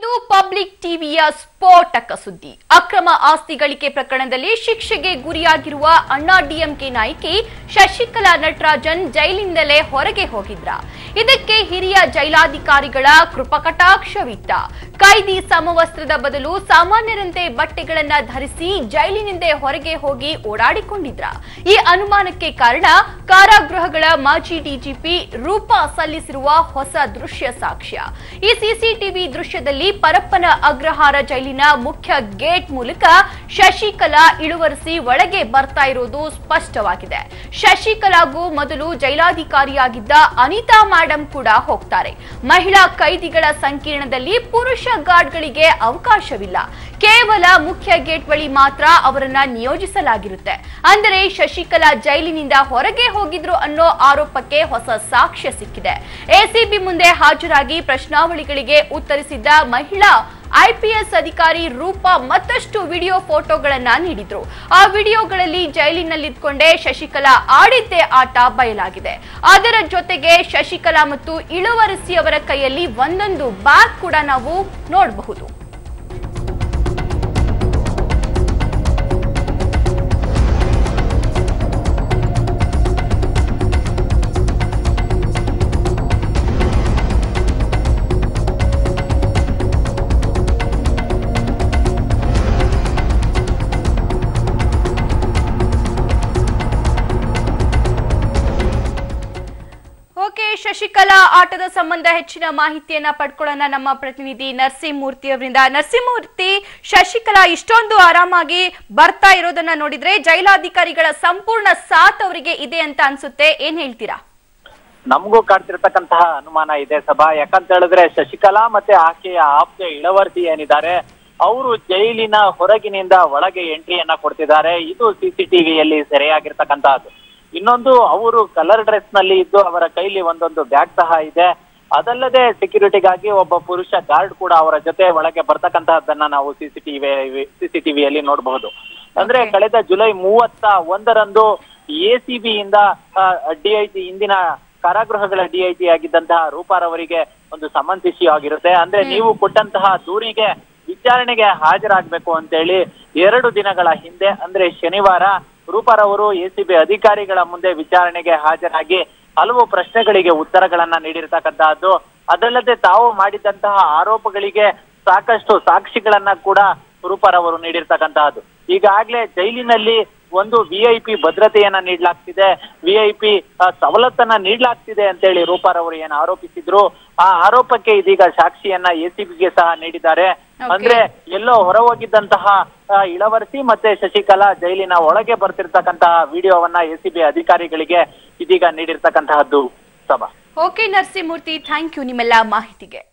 ಇದು ಪಬ್ಲಿಕ್ ಟಿವಿಯ ಸ್ಫೋಟಕ ಸುದ್ದಿ ಅಕ್ರಮ ಆಸ್ತಿ ಗಳಿಕೆ ಪ್ರಕರಣದಲ್ಲಿ ಶಿಕ್ಷೆಗೆ ಗುರಿಯಾಗಿರುವ ಅಣ್ಣಾ ಡಿಎಂಕೆ ನಾಯಕಿ ಶಶಿಕಲಾ ನಟರಾಜನ್ ಜೈಲಿನಿಂದಲೇ ಹೊರಗೆ ಹೋಗಿದ್ರ ಇದಕ್ಕೆ ಹಿರಿಯ ಜೈಲಾಧಿಕಾರಿಗಳ ಕೃಪಕಟಾಕ್ಷವಿತ್ತ ಕೈದಿ ಸಮವಸ್ತ್ರದ ಬದಲು ಸಾಮಾನ್ಯರಂತೆ ಬಟ್ಟೆಗಳನ್ನ ಧರಿಸಿ ಜೈಲಿನಿಂದ ಹೊರಗೆ ಹೋಗಿ ಓಡಾಡಿಕೊಂಡಿದ್ರ ಈ ಅನುಮಾನಕ್ಕೆ ಕಾರಣ ಕಾರಾಗೃಹಗಳ ಮಾಜಿ ಡಿಜಿಪಿ ರೂಪಾ ಸಲ್ಲಿಸಿರುವ ಹೊಸ ದೃಶ್ಯ ಸಾಕ್ಷ್ಯ ಈ ಸಿಸಿಟಿವಿ ದೃಶ್ಯದಲ್ಲಿ ಪರಪ್ಪನ ಅಗ್ರಹಾರ ಜೈಲಿನ ಮುಖ್ಯ ಗೇಟ್ ಮೂಲಕ ಶಶಿಕಲಾ ಇಳುವರಿಸಿ ಒಳಗೆ ಬರ್ತಾ ಇರೋದು ಸ್ಪಷ್ಟವಾಗಿದೆ ಶಶಿಕಲಾಗೂ ಮೊದಲು ಜೈಲಾಧಿಕಾರಿಯಾಗಿದ್ದ ಅನಿತಾ ಮೇಡಂ ಕೂಡ ಹೋಗ್ತಾರೆ ಮಹಿಳಾ ಕೈದಿಗಳ ಸಂಕೀರ್ಣದಲ್ಲಿ ಪುರುಷ ಗಾರ್ಡ್ಗಳಿಗೆ ಅವಕಾಶವಿಲ್ಲ ಕೇವಲ ಮುಖ್ಯ ಗೇಟ್ ಬಳಿ ಮಾತ್ರ ಅವರನ್ನ ನಿಯೋಜಿಸಲಾಗಿರುತ್ತೆ ಅಂದರೆ ಶಶಿಕಲಾ ಜೈಲಿನಿಂದ ಹೊರಗೆ ಹೋಗಿದ್ರು ಅನ್ನೋ ಆರೋಪಕ್ಕೆ ಹೊಸ ಸಾಕ್ಷ್ಯ ಸಿಕ್ಕಿದೆ ಎಸಿಬಿ ಮುಂದೆ ಹಾಜರಾಗಿ ಪ್ರಶ್ನಾವಳಿಗಳಿಗೆ ಉತ್ತರಿಸಿದ್ದ ಮಹಿಳಾ ಐಪಿಎಸ್ ಅಧಿಕಾರಿ ರೂಪಾ ಮತ್ತಷ್ಟು ವಿಡಿಯೋ ಫೋಟೋಗಳನ್ನ ನೀಡಿದ್ರು ಆ ವಿಡಿಯೋಗಳಲ್ಲಿ ಜೈಲಿನಲ್ಲಿದ್ಕೊಂಡೇ ಶಶಿಕಲಾ ಆಡಿದ್ದೇ ಆಟ ಬಯಲಾಗಿದೆ ಅದರ ಜೊತೆಗೆ ಶಶಿಕಲಾ ಮತ್ತು ಇಳುವರಸಿ ಅವರ ಕೈಯಲ್ಲಿ ಒಂದೊಂದು ಬ್ಯಾಗ್ ಕೂಡ ನಾವು ನೋಡಬಹುದು ಓಕೆ ಶಶಿಕಲಾ ಆಟದ ಸಂಬಂಧ ಹೆಚ್ಚಿನ ಮಾಹಿತಿಯನ್ನ ಪಡ್ಕೊಳ್ಳೋಣ ನಮ್ಮ ಪ್ರತಿನಿಧಿ ನರಸಿಂಹಮೂರ್ತಿ ಅವರಿಂದ ನರಸಿಂಹಮೂರ್ತಿ ಶಶಿಕಲಾ ಇಷ್ಟೊಂದು ಆರಾಮಾಗಿ ಬರ್ತಾ ಇರೋದನ್ನ ನೋಡಿದ್ರೆ ಜೈಲಾಧಿಕಾರಿಗಳ ಸಂಪೂರ್ಣ ಸಾಥ್ ಅವರಿಗೆ ಇದೆ ಅಂತ ಅನ್ಸುತ್ತೆ ಏನ್ ಹೇಳ್ತೀರಾ ನಮಗೂ ಕಾಡ್ತಿರ್ತಕ್ಕಂತಹ ಅನುಮಾನ ಇದೆ ಸಭಾ ಯಾಕಂತ ಹೇಳಿದ್ರೆ ಶಶಿಕಲಾ ಮತ್ತೆ ಆಕೆಯ ಆಪ್ತ ಇಳವರ್ತಿ ಏನಿದ್ದಾರೆ ಅವರು ಜೈಲಿನ ಹೊರಗಿನಿಂದ ಒಳಗೆ ಎಂಟ್ರಿಯನ್ನ ಕೊಡ್ತಿದ್ದಾರೆ ಇದು ಸಿಸಿಟಿವಿಯಲ್ಲಿ ಸೆರೆಯಾಗಿರ್ತಕ್ಕಂತಹದ್ದು ಇನ್ನೊಂದು ಅವರು ಕಲರ್ ಡ್ರೆಸ್ ನಲ್ಲಿ ಇದ್ದು ಅವರ ಕೈಲಿ ಒಂದೊಂದು ಬ್ಯಾಗ್ ಸಹ ಇದೆ ಅದಲ್ಲದೆ ಸೆಕ್ಯೂರಿಟಿಗಾಗಿ ಒಬ್ಬ ಪುರುಷ ಗಾರ್ಡ್ ಕೂಡ ಅವರ ಜೊತೆ ಒಳಗೆ ಬರ್ತಕ್ಕಂತಹದ್ದನ್ನ ನಾವು ಸಿಸಿಟಿವಿ ಸಿಸಿಟಿವಿಯಲ್ಲಿ ನೋಡಬಹುದು ಅಂದ್ರೆ Okay. ಕಳೆದ ಜುಲೈ ಮೂವತ್ತ ಒಂದರಂದು ಎಸಿಬಿ ಇಂದ ಡಿಐಜಿ ಇಂದಿನ ಕಾರಾಗೃಹಗಳ ಡಿಐಜಿ ಆಗಿದ್ದಂತಹ ರೂಪಾರವರಿಗೆ ಒಂದು ಸಮನ್ಸ್ ಇಶ್ಯೂ ಆಗಿರುತ್ತೆ ಅಂದ್ರೆ ಹ್ಮ್. ನೀವು ಕೊಟ್ಟಂತಹ ದೂರಿಗೆ ವಿಚಾರಣೆಗೆ ಹಾಜರಾಗಬೇಕು ಅಂತೇಳಿ ಎರಡು ದಿನಗಳ ಹಿಂದೆ ಅಂದ್ರೆ ಶನಿವಾರ ರೂಪಾರವರು ಎಸಿಬಿ ಅಧಿಕಾರಿಗಳ ಮುಂದೆ ವಿಚಾರಣೆಗೆ ಹಾಜರಾಗಿ ಹಲವು ಪ್ರಶ್ನೆಗಳಿಗೆ ಉತ್ತರಗಳನ್ನ ನೀಡಿರ್ತಕ್ಕಂತಹದ್ದು ಅದಲ್ಲದೆ ತಾವು ಮಾಡಿದಂತಹ ಆರೋಪಗಳಿಗೆ ಸಾಕಷ್ಟು ಸಾಕ್ಷಿಗಳನ್ನ ಕೂಡ ರೂಪಾರವರು ನೀಡಿರ್ತಕ್ಕಂತಹದ್ದು ಈಗಾಗ್ಲೇ ಜೈಲಿನಲ್ಲಿ ಒಂದು ವಿಐಪಿ ಭದ್ರತೆಯನ್ನ ನೀಡಲಾಗ್ತಿದೆ ವಿಐಪಿ ಸವಲತ್ತನ್ನ ನೀಡಲಾಗ್ತಿದೆ ಅಂತೇಳಿ ರೂಪಾರವರು ಏನು ಆರೋಪಿಸಿದ್ರು ಆ ಆರೋಪಕ್ಕೆ ಇದೀಗ ಸಾಕ್ಷಿಯನ್ನ ಎಸಿಬಿಗೆ ಸಹ ನೀಡಿದ್ದಾರೆ Okay. ಅಂದ್ರೆ ಎಲ್ಲೋ ಹೊರ ಹೋಗಿದ್ದಂತಹ ಆ, ಇಳವರ್ಸಿ ಮತ್ತೆ ಶಶಿಕಲಾ ಜೈಲಿನ ಒಳಗೆ ಬರ್ತಿರ್ತಕ್ಕಂತಹ ವಿಡಿಯೋವನ್ನ ಎಸಿಬಿ ಅಧಿಕಾರಿಗಳಿಗೆ ಇದೀಗ ನೀಡಿರ್ತಕ್ಕಂತಹದ್ದು ಸಭಾ ಓಕೆ ನರಸಿಂಹಮೂರ್ತಿ ಥ್ಯಾಂಕ್ ಯು ನಿಮ್ಮೆಲ್ಲ ಮಾಹಿತಿಗೆ